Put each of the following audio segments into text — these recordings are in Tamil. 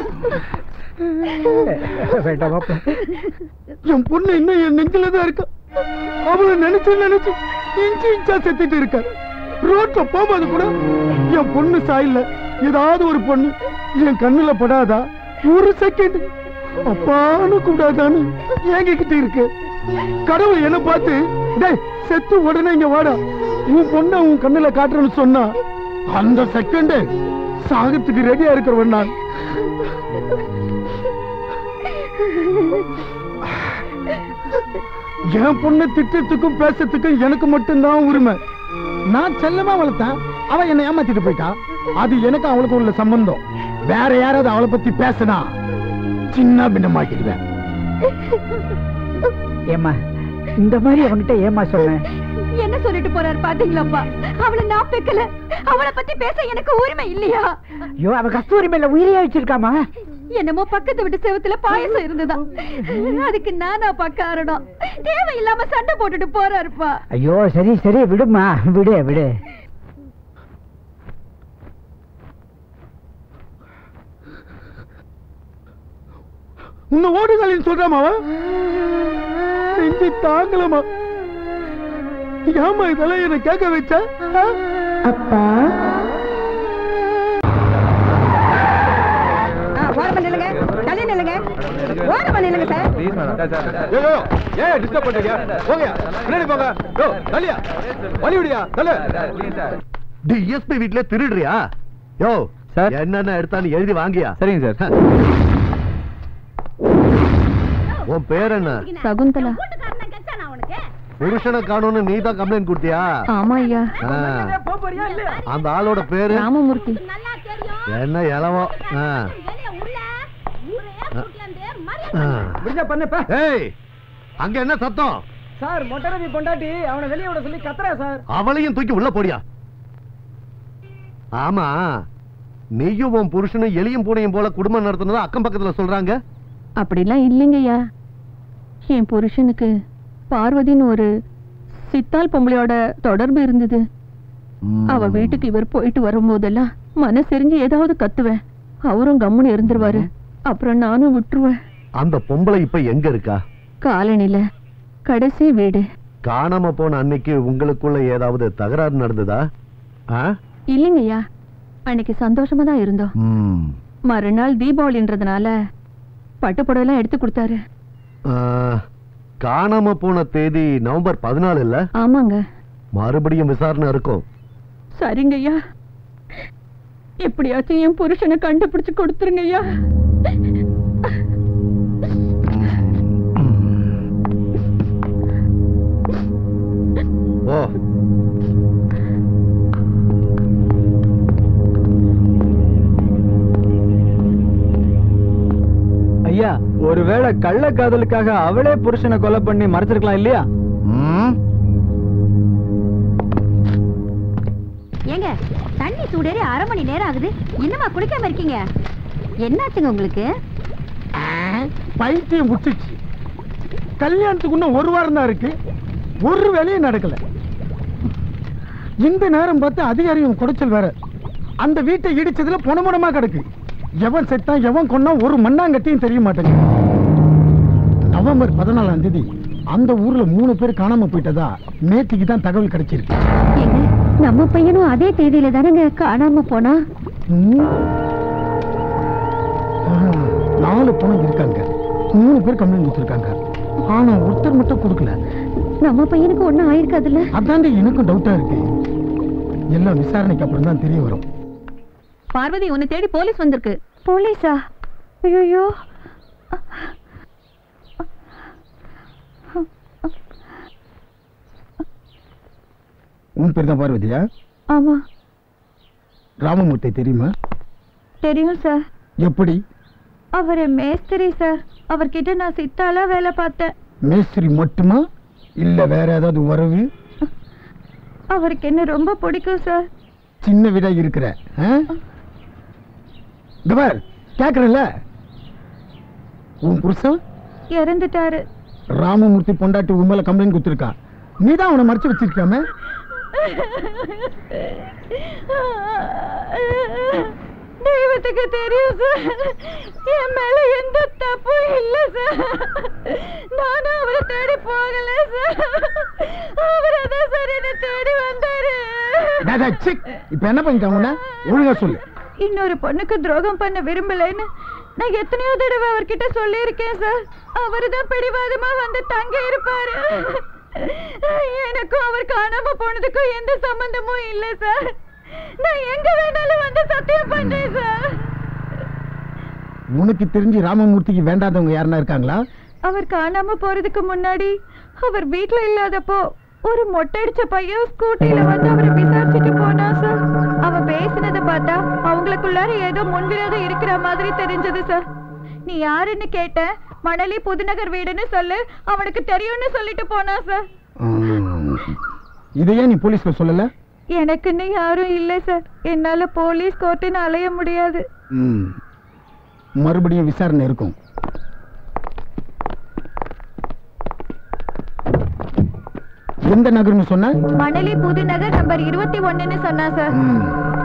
வேண்டாம் மாப்பிள என் பொண்ணு இன்னும் என் நெஞ்சில தான் இருக்கா அவளை நினைச்சு நினைச்சு இன்ச்சு இன்ச்சா செத்துட்டு இருக்கா ரோட்ல போகும்போது கூட என் பொண்ணு சாயில்ல ஏதாவது ஒரு பொண்ணு என் கண்ணுல படாதா ஒரு செகண்ட் அப்பான்னு கூடாதான்னு ஏங்கிக்கிட்டு இருக்கு கடவுள் என்ன பார்த்து டேய் செத்து உடனே இங்க வாடா உன் பொண்ணை உன் கண்ணுல காட்டுறேன்னு சொன்னா அந்த செகண்ட் சாகத்துக்கு ரெடியா இருக்கிறவன் நான் என் பொண்ணு திட்டத்துக்கும் பேசத்துக்கும் எனக்கு மட்டும்தான் உரிமை நான் செல்லமா வளர்த்தேன் அவ என்னை ஏமாத்திட்டு போயிட்டா அது எனக்கு அவளுக்கு உள்ள சம்பந்தம் வேற யாராவது அவளை பத்தி பேசினா சின்ன பின்னமாக்கிடுவேன் ஏமா இந்த மாதிரி அவன்கிட்ட ஏமா சொன்னேன் என்ன சொல்லிட்டு போறாரு பாத்தீங்களாப்பா அவளை நான் பெக்கல அவளை பத்தி பேச எனக்கு உரிமை இல்லையா ஐயோ அவ கஸ்தூரி மேல உயிரியா வச்சிருக்காமா என்னமோ பக்கத்து வீட்டு செவத்துல பாயசம் இருந்ததா அதுக்கு நானாப்பா காரணம் தேவையில்லாம சண்டை போட்டுட்டு போறாருப்பா ஐயோ சரி சரி விடுமா விடு விடு உன்னை ஓடுகளின்னு சொல்றாமா அவ நெஞ்சு தாங்கலமா ஏமா இதெல்லாம் என்ன கேட்க வச்ச அப்பா ஓரமா நில்லுங்க தள்ளி நில்லுங்க ஓரமா நில்லுங்க சார் ஏன் டிஸ்டர்ப் பண்றீங்க போங்க பின்னாடி போங்க யோ தள்ளியா வழி விடியா தள்ளு டிஎஸ்பி வீட்ல திருடுறியா யோ சார். என்னென்ன எடுத்தான்னு எழுதி வாங்கியா சரிங்க சார் உன் பேர் என்ன சகுந்தலா புருஷனை காணும்னு நீ தான் கம்ப்ளைண்ட் கொடுத்தியா ஆமா ஐயா ஆ. அந்த ஆளோட பேரு ராமமூர்த்தி என்ன இளவோ ஆ. ஆ. பண்ணப்பா ஏய் அங்க என்ன சத்தம் சார் மொட்டரவி பொண்டாட்டி அவனை வெளியே விட சொல்லி கத்துறா சார் அவளையும் தூக்கி உள்ள போடியா ஆமா நீயும் உன் புருஷனும் எலியும் பூனையும் போல குடும்பம் நடத்துனதா அக்கம் பக்கத்துல சொல்றாங்க அப்படிலாம் இல்லைங்கய்யா என் புருஷனுக்கு பார்வதின்னு ஒரு சித்தால் பொம்பளையோட தொடர்பு இருந்தது அவ வீட்டுக்கு இவர் போயிட்டு வரும்போதெல்லாம் மனசெரிஞ்சு ஏதாவது கத்துவேன் அவரும் கம்முன்னு இருந்துருவாரு அப்புறம் நானும் விட்டுருவேன் அந்த பொம்பளை இப்ப எங்க இருக்கா காலனில கடைசி வீடு காணாம போன அன்னைக்கு உங்களுக்குள்ள ஏதாவது தகராறு நடந்ததா ஆ? இல்லைங்கய்யா அன்னைக்கு சந்தோஷமா தான் இருந்தோம் ம். மறுநாள் தீபாவளின்றதுனால பட்டுப்புடவைலாம் எடுத்து கொடுத்தாரு ஆ, காணாம போன தேதி நவம்பர் பதினாலு இல்ல ஆமாங்க மறுபடியும் விசாரணை இருக்கும் சரிங்கய்யா எப்படியாச்சும் என் புருஷனை கண்டுபிடிச்சு கொடுத்துருங்கய்யா ஓ ஐயா ஒருவேளை கள்ள காதலுக்காக அவளே புருஷனை கொலை பண்ணி மறைச்சிருக்கலாம் இல்லையா ம். ஏங்க தண்ணி சூடேறி அரை மணி நேரம் ஆகுது இன்னுமா குளிக்காம இருக்கீங்க என்னாச்சுங்க உங்களுக்கு பைத்தியம் விட்டுச்சு கல்யாணத்துக்கு இன்னும் ஒரு வாரம் தான் இருக்கு ஒரு வேலையும் நடக்கல இந்த நேரம் பார்த்து அதிகாரியும் குடைச்சல் வேற அந்த வீட்டை இடிச்சதுல புனமுனமா கிடக்கு எவன் செத்தான் எவன் கொன்னா ஒரு மண்ணாங்கட்டியும் தெரிய மாட்டேங்குது நவம்பர் பதினாலாம் தேதி அந்த ஊர்ல மூணு பேர் காணாம போயிட்டதா நேத்திக்கு தான் தகவல் கிடைச்சிருக்கு ஏங்க நம்ம பையனும் அதே தேதியில தானங்க காணாம போனா ம். ஆ, நாலு பணம் இருக்காங்க மூணு பேர் கம்ப்ளைண்ட் கொடுத்துருக்காங்க ஆனா ஒருத்தர் மட்டும் கொடுக்கல நம்ம பையனுக்கு ஒண்ணும் ஆயிருக்காதுல்ல அதாண்டி எனக்கும் டவுட்டா இருக்கு எல்லாம் விசாரணைக்கு அப்புறம் தான் தெரிய வரும் பார்வதி உன்னை தேடி போலீஸ் வந்திருக்கு போலீஸா ஐயோ உன் பேர் தான் பார்வதியா ஆமா ராமமூர்த்தி தெரியுமா தெரியும் சார் எப்படி அவர் மேஸ்திரி சார் அவர்கிட்ட நான் சித்தாலா வேலை பார்த்தேன் மேஸ்திரி மட்டுமா இல்ல வேற ஏதாவது உறவு அவருக்கு என்ன ரொம்ப பிடிக்கும் சார் சின்ன வீடா இருக்கிற ஆ? இங்க பார் கேக்குறல உன் புருஷன் இறந்துட்டாரு ராமமூர்த்தி பொண்டாட்டி உன் மேல கம்ப்ளைண்ட் கொடுத்துருக்கான் நீ தான் அவனை மறைச்சு வச்சிருக்காம தெய்வத்துக்கு தெரியும் சார் என் மேல எந்த தப்பும் இல்ல சார் நானும் அவரை தேடி போகல சார் அவர் அதான் சார் என்ன தேடி வந்தாரு டேய், டேய், சிக். இப்ப என்ன பண்ணிட்டாங்க உன்னை? ஒழுங்கா சொல்லு இன்னொரு பொண்ணுக்கு துரோகம் பண்ண விரும்பலைன்னு நான் எத்தனையோ தடவை அவர்கிட்ட சொல்லியிருக்கேன் சார் அவரு தான் பிடிவாதமா வந்து தங்க இருப்பாரு எனக்கும் அவர் காணாம போனதுக்கும் எந்த சம்பந்தமும் இல்ல சார் நான் எங்க வேணாலும் வந்து சத்தியம் பண்றேன் சார் உனக்கு தெரிஞ்சு ராமமூர்த்திக்கு வேண்டாதவங்க யாருன்னா இருக்காங்களா அவர் காணாம போறதுக்கு முன்னாடி அவர் வீட்ல இல்லாதப்போ ஒரு மொட்டை அடிச்ச பையன் ஸ்கூட்டில வந்து அவரை விசாரிச்சுட்டு போனா சார் அவ பேசினதை பார்த்தா அவங்களுக்குள்ளார ஏதோ முன்விரோதம் இருக்கிற மாதிரி தெரிஞ்சது சார் நீ யாருன்னு கேட்ட மணலி புதுநகர் வீடுன்னு சொல்லு அவனுக்கு தெரியும்னு சொல்லிட்டு போனா சார் ம். இதையே நீ போலீஸ்ல சொல்லல எனக்குன்னு யாரும் இல்லை சார் என்னால போலீஸ் கோர்ட்டுன்னு அலைய முடியாது ம். மறுபடியும் விசாரணை இருக்கும் எந்த நகர்னு சொன்ன மணலி புதுநகர் நம்பர் இருபத்தி ஒண்ணுன்னு சொன்னா சார் ம்.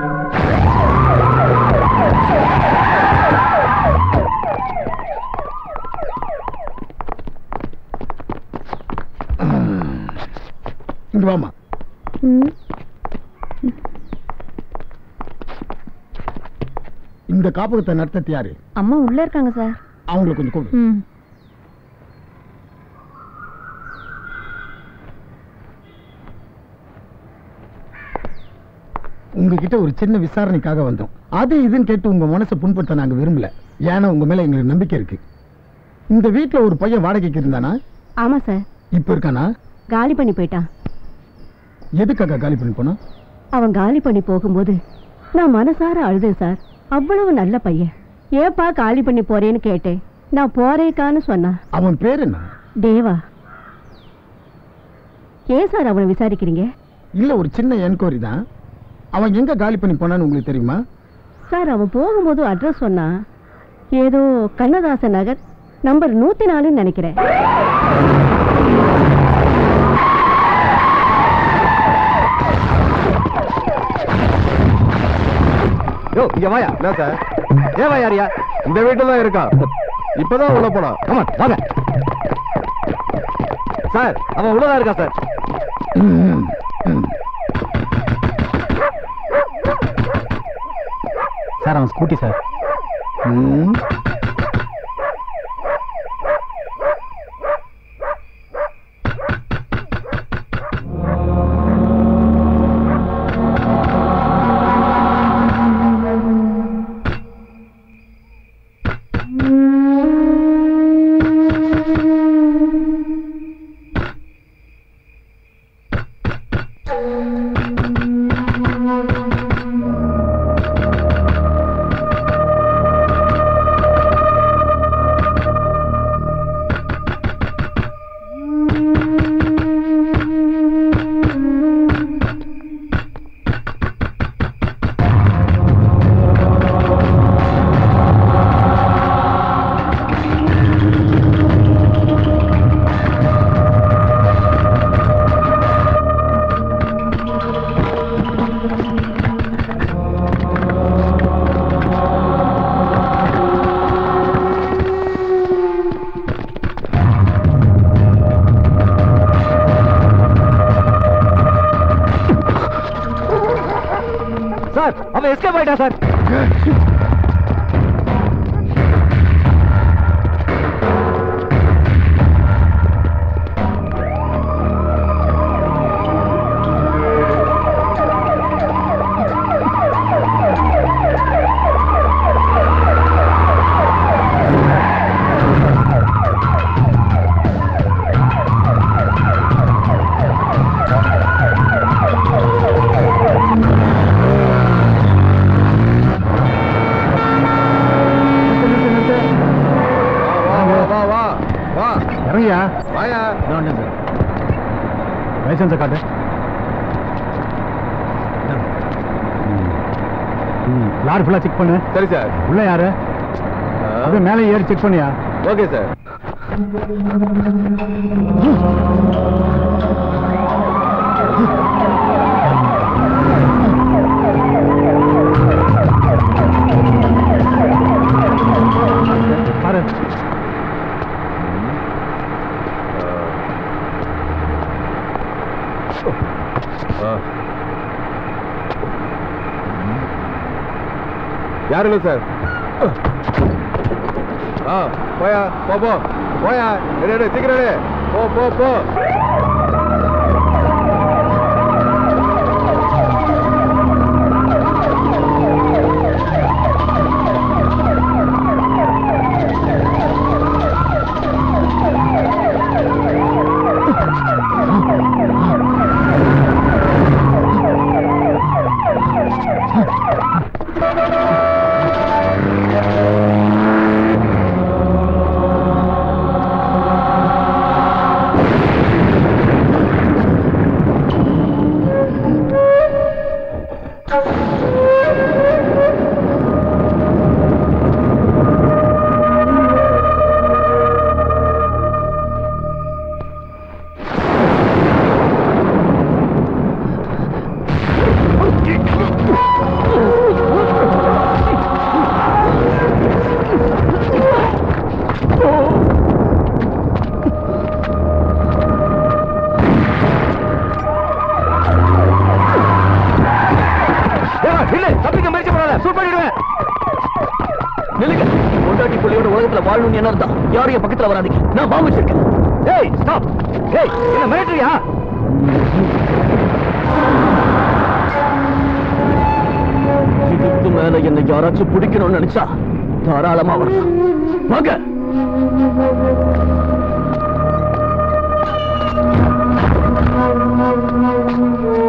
இங்க வாமா இந்த காப்பகத்தை நடத்தது யாரு அம்மா உள்ள இருக்காங்க சார் அவங்களை கொஞ்சம் கூப்பிடு ம் உங்ககிட்ட ஒரு சின்ன விசாரணைக்காக வந்தோம் அது இதுன்னு கேட்டு உங்க மனசை புண்படுத்த நாங்க விரும்பல ஏன்னா உங்க மேல எங்களுக்கு நம்பிக்கை இருக்கு இந்த வீட்ல ஒரு பையன் வாடகைக்கு இருந்தானா ஆமா சார் இப்ப இருக்கானா காலி பண்ணி போயிட்டான் எதுக்காக காலி பண்ணி போனா அவன் காலி பண்ணி போகும்போது நான் மனசார அழுதேன் சார் அவ்வளவு நல்ல பையன் ஏப்பா காலி பண்ணி போறேன்னு கேட்டேன் நான் போறேக்கான்னு சொன்னான் அவன் பேர் என்ன தேவா ஏன் சார் அவனை விசாரிக்கிறீங்க இல்ல ஒரு சின்ன என்கொயரி தான் அவன் எங்க காலி பண்ணி போனான்னு உங்களுக்கு தெரியுமா சார் அவன் போகும்போது அட்ரஸ் சொன்னான் ஏதோ கண்ணதாசன் நகர் நம்பர் நூத்தி நாலுன்னு நினைக்கிறேன் யோ இங்க வாயா என்ன சார் ஏன் வாயா யாரியா இந்த வீட்டுல தான் இருக்கான் இப்பதான் உள்ள போனான் ஆமா வாங்க சார் அவன் உள்ளதான் இருக்கா சார் ம், ம். சார் அவன் ஸ்கூட்டி சார் ம். சார் அவன் எஸ்கேப் ஆயிட்டான் சார் வா வா வா வா வா இறங்கியா வாயா லைசன்ஸை காட்டு லாரி ஃபுல்லா செக் பண்ணு சரி சார் உள்ள யாரு அப்படியே மேலே ஏறி செக் பண்ணியா ஓகே சார் ஆ யாருங்க சார் ஆ போயா போ போ போயா ரெடி ரெடி சீக்கிரம் ரெடி போ போ போ இல்ல தப்பிக்க முயற்சி பண்ணாத சூட் பண்ணிடுவேன் நில்லுங்க பொண்டாட்டி புள்ளியோட உலகத்துல வாழணும்னு என்ன இருந்தா யாரும் என் பக்கத்துல வராதீங்க நான் பாம்பு வச்சிருக்கேன் ஏய் ஸ்டாப் ஏய் என்ன மிரட்டுறியா இதுக்கு மேல என்ன யாராச்சும் பிடிக்கணும்னு நினைச்சா தாராளமா வரலாம் வாங்க ஆ